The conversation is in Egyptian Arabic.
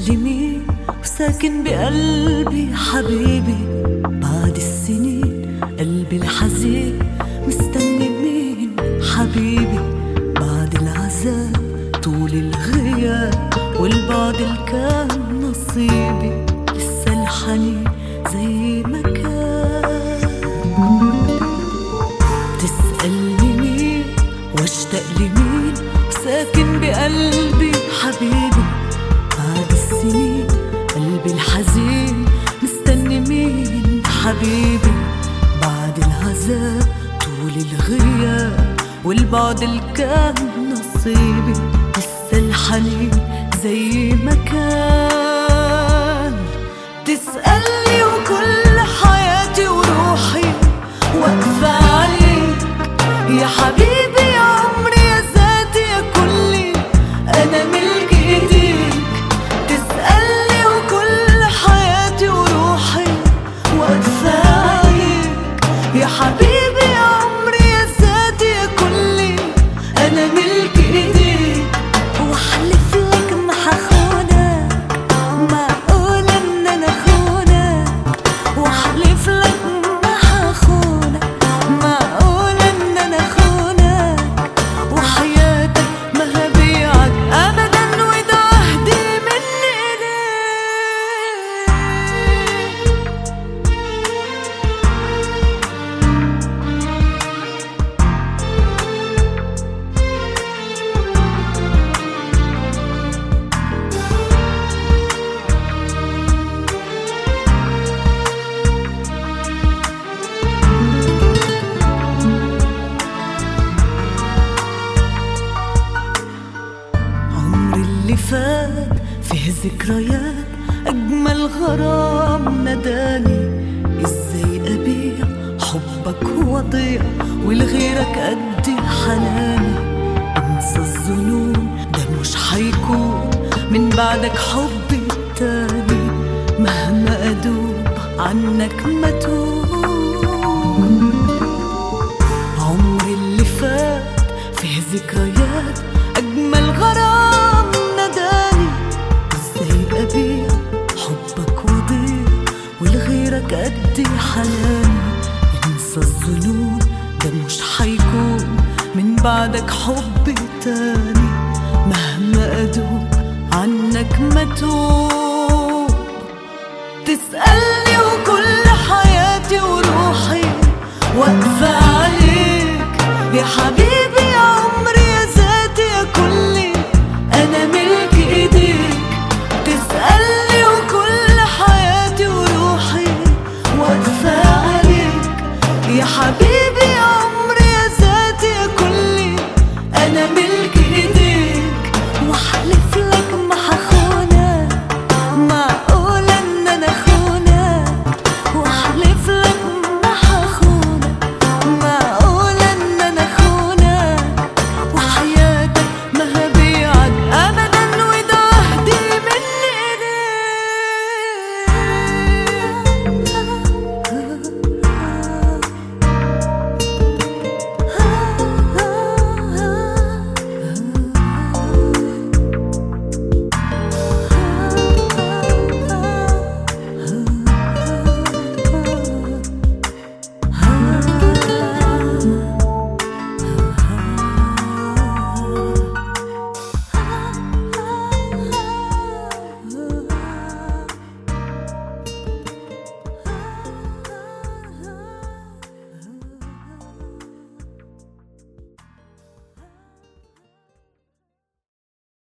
تسألي مين وساكن بقلبي حبيبي بعد السنين قلبي الحزين مستني مين حبيبي بعد العذاب طول الغياب والبعد الكان نصيبي لسه الحنين زي ما كان تسألني مين واشتاق لمين ساكن بقلبي حبيبي بعد السنين قلبي الحزين مستني مين حبيبي بعد العذاب طول الغياب والبعد الكان نصيبي لسه الحنين زي ما كان تسألني وكل حياتي وروحي واقفة عليك يا حبيبي يا عمري يا ذاتي يا كلي أنا ملك إيديك تسألني وكل حياتي وروحي واقفة عليك يا حبيبي يا عمري يا ذاتي يا كلي أنا ملك إيديك وأحلف لك ما حخونك معقول إن أنا خونك واحلف لك ما حخونك معقول ان انا خونك وحياتك ما هبيعك ابدا وده عهدي مني ليك عمري اللي فات فيه ذكريات أجمل غرام نداني إزاي أبيع حبك وضيع ولغيرك أدي حناني انسى الظنون ده مش حيكون من بعدك حبي التاني مهما أدوب عنك ما توب عمري اللي فات فيه ذكريات أجمل غرام نداني إزاي أبيع حبك وضيع ولغيرك أدي حناني انسى الظنون ده مش حيكون من بعدك حب تاني مهما أدوب عنك ما توب تسألني وكل حياتي وروحي واقفة عليك يا حبيبي